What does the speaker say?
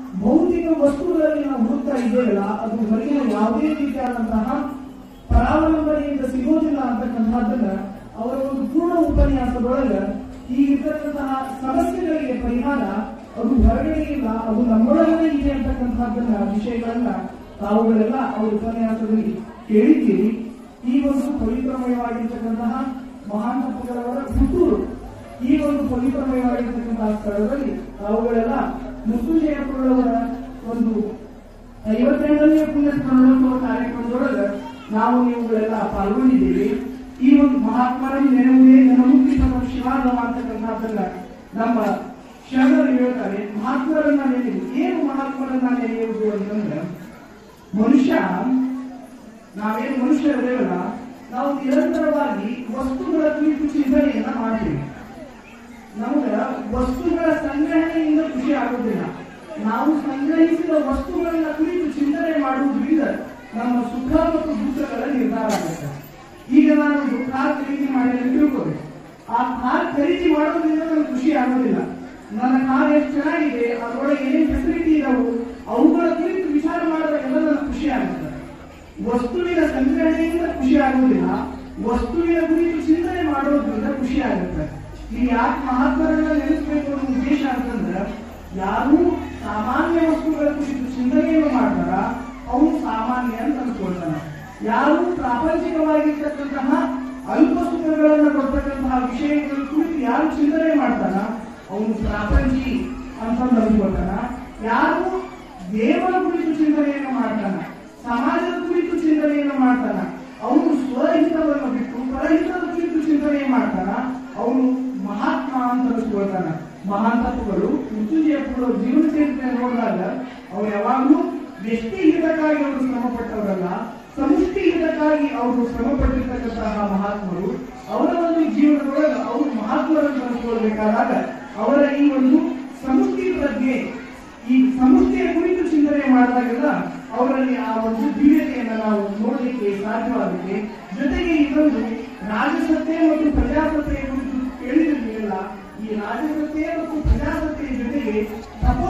ಭೌತಿಕ ವಸ್ತುಗಳಲ್ಲಿ ನಾವು ಹುಡುಕ್ತಾ ಇದ್ದೇವಲ್ಲ ಅದು ಹೊರಗಿನ ಯಾವುದೇ ರೀತಿಯಾದಂತಹ ಪರಾವಲಂಬನೆಯಿಂದ ಸಿಗೋದಿಲ್ಲ ಅಂತಕ್ಕಂಥದ್ದನ್ನ ಅವರ ಒಂದು ಪೂರ್ಣ ಉಪನ್ಯಾಸದೊಳಗ ಈ ಇರ್ತಕ್ಕಂತಹ ಸಮಸ್ಯೆಗಳಿಗೆ ಪರಿಹಾರ ಅದು ಹೊರಗಡೆ ಇಲ್ಲ ಅದು ನಮ್ಮೊಳಗಡೆ ಇದೆ ಅಂತಕ್ಕಂಥದ್ದನ್ನ ವಿಷಯಗಳನ್ನ ತಾವುಗಳೆಲ್ಲ ಅವರ ಉಪನ್ಯಾಸದಲ್ಲಿ ಕೇಳಿದ್ದೀರಿ ಈ ಒಂದು ಪವಿತ್ರಮಯವಾಗಿರ್ತಕ್ಕಂತಹ ಮಹಾನ್ ತಪ್ಪುಗಳವರ ಹುಟ್ಟೂರು ಈ ಒಂದು ಪವಿತ್ರಮಯವಾಗಿರ್ತಕ್ಕಂತಹ ಸ್ಥಳದಲ್ಲಿ ತಾವುಗಳೆಲ್ಲ ಮುತ್ತುಜಯಪುರವರ ಒಂದು ಐವತ್ತೆರಡನೇ ಪುಣ್ಯ ಸ್ಮರಣೋತ್ಸವ ಕಾರ್ಯಕ್ರಮದೊಳಗೆ ನಾವು ನೀವುಗಳೆಲ್ಲ ಪಾಲ್ಗೊಂಡಿದ್ದೀವಿ ಈ ಒಂದು ಮಹಾತ್ಮರ ನೆನಪುವೆ ನನ್ನ ಮುಕ್ತಿ ನಮ್ಮ ಶಿವಾಗಮ ಅಂತಕ್ಕಂಥದ್ದನ್ನ ನಮ್ಮ ಶರಣರು ಹೇಳ್ತಾರೆ ಮಹಾತ್ಮರನ್ನ ನೆನೆಯುವುದು ಏನು ಮಹಾತ್ಮರನ್ನ ನೆನೆಯುವುದು ಅಂತಂದ್ರೆ ಮನುಷ್ಯ ನಾವೇನು ಮನುಷ್ಯರಿದ್ದೇವಲ್ಲ ನಾವು ನಿರಂತರವಾಗಿ ವಸ್ತುಗಳ ಕುರಿತು ಚಿಂತನೆಯನ್ನ ಮಾಡ್ತೀವಿ ನಮಗೆ ವಸ್ತುಗಳ ಸಂಗ್ರಹಣೆಯಿಂದ ಖುಷಿ ಆಗುವುದಿಲ್ಲ ನಾವು ಸಂಗ್ರಹಿಸಿದ ವಸ್ತುಗಳನ್ನ ಕುರಿತು ಚಿಂತನೆ ಮಾಡುವುದರಿಂದ ನಮ್ಮ ಸುಖ ಮತ್ತು ದುಃಖಗಳ ನಿರ್ಧಾರ ಆಗುತ್ತೆ ಈಗ ನಾನು ಒಂದು ಕಾರ್ ಖರೀದಿ ಮಾಡಿ ಅಂತ ತಿಳ್ಕೋಬೇಕು ಆ ಕಾರ್ ಖರೀದಿ ಮಾಡೋದ್ರಿಂದ ನನಗೆ ಖುಷಿ ಆಗೋದಿಲ್ಲ ನನ್ನ ಕಾರ್ ಎಷ್ಟು ಚೆನ್ನಾಗಿದೆ ಅದರೊಳಗೆ ಏನೇನು ಫೆಸಿಲಿಟಿ ಇದಾವು ಅವುಗಳ ಕುರಿತು ವಿಚಾರ ಮಾಡಿದಾಗೆಲ್ಲ ನನಗೆ ಖುಷಿ ಆಗುತ್ತೆ ವಸ್ತುವಿನ ಸಂಗ್ರಹಣೆಯಿಂದ ಖುಷಿ ಆಗುವುದಿಲ್ಲ ವಸ್ತುವಿನ ಕುರಿತು ಚಿಂತನೆ ಮಾಡೋದ್ರಿಂದ ಖುಷಿ ಆಗುತ್ತೆ ಈ ಯಾಕೆ ಮಹಾತ್ಮರನ್ನ ನೆನೆಸ್ಬೇಕು ಅನ್ನೋ ಉದ್ದೇಶ ಅಂತಂದ್ರೆ ಯಾರು ಸಾಮಾನ್ಯ ವಸ್ತುಗಳ ಕುರಿತು ಚಿಂತನೆಯನ್ನು ಮಾಡ್ತಾರ ಅವನು ಸಾಮಾನ್ಯ ಅಂತ ಅನ್ಕೊಳ್ತಾನೆ ಯಾರು ಪ್ರಾಪಂಚಿಕವಾಗಿರ್ತಕ್ಕಂತಹ ಅಲ್ಪ ಸುಖಗಳನ್ನ ಕೊಡ್ತಕ್ಕಂತಹ ವಿಷಯಗಳ ಕುರಿತು ಯಾರು ಚಿಂತನೆ ಮಾಡ್ತಾನ ಅವನು ಪ್ರಾಪಂಚಿ ಅಂತ ಅನ್ಕೊಳ್ತಾನ ಯಾರು ದೇವರ ಕುರಿತು ಚಿಂತನೆಯನ್ನು ಮಾಡ್ತಾನ ಸಮಾಜದ ಕುರಿತು ಚಿಂತನೆಯನ್ನು ಮಾಡ್ತಾನ ಅವನು ಸ್ವಹಿತವನ್ನು ಬಿಟ್ಟು ಪರಹಿತದ ಕುರಿತು ಚಿಂತನೆ ಮಾಡ್ತಾನ ಅವನು ಮಹಾತ್ಮ ಅಂತ ಅನಿಸ್ಕೊಳ್ತಾನ ಮಹಾನ್ ತತ್ವಗಳು ಮೃತ್ಯುಂಜಯಪ್ಪಗಳು ಜೀವನ ಚರಿತ್ರೆ ನೋಡಿದಾಗ ಅವ್ರು ಯಾವಾಗಲೂ ವ್ಯಕ್ತಿ ಹಿತಕ್ಕಾಗಿ ಅವರು ಶ್ರಮ ಪಟ್ಟವರಲ್ಲ ಸಮಷ್ಟಿ ಹಿತಕ್ಕಾಗಿ ಅವರು ಶ್ರಮ ಪಟ್ಟಿರ್ತಕ್ಕಂತಹ ಮಹಾತ್ಮರು ಅವರ ಒಂದು ಜೀವನದೊಳಗೆ ಅವರು ಮಹಾತ್ಮರನ್ನು ಅನಿಸ್ಕೊಳ್ಬೇಕಾದಾಗ ಅವರ ಈ ಒಂದು ಸಮಷ್ಟಿ ಪ್ರಜ್ಞೆ ಈ ಸಮಷ್ಟಿಯ ಕುರಿತು ಚಿಂತನೆ ಮಾಡಿದಾಗೆಲ್ಲ ಅವರಲ್ಲಿ ಆ ಒಂದು ದಿವ್ಯತೆಯನ್ನು ನಾವು ನೋಡಲಿಕ್ಕೆ ಸಾಧ್ಯವಾಗುತ್ತೆ ಜೊತೆಗೆ ಇನ್ನೊಂದು ರಾಜಸತ್ತೆ ಮತ್ತು ಪ್ರಜಾಸತ್ತೆಯ ಕುರಿತು ಕೇಳಿದಿರಲಿಲ್ಲ ಈ ರಾಜಸತ್ತೆ ಮತ್ತು ಪ್ರಜಾಸತ್ತೆಯ ಜೊತೆಗೆ ತಪೋ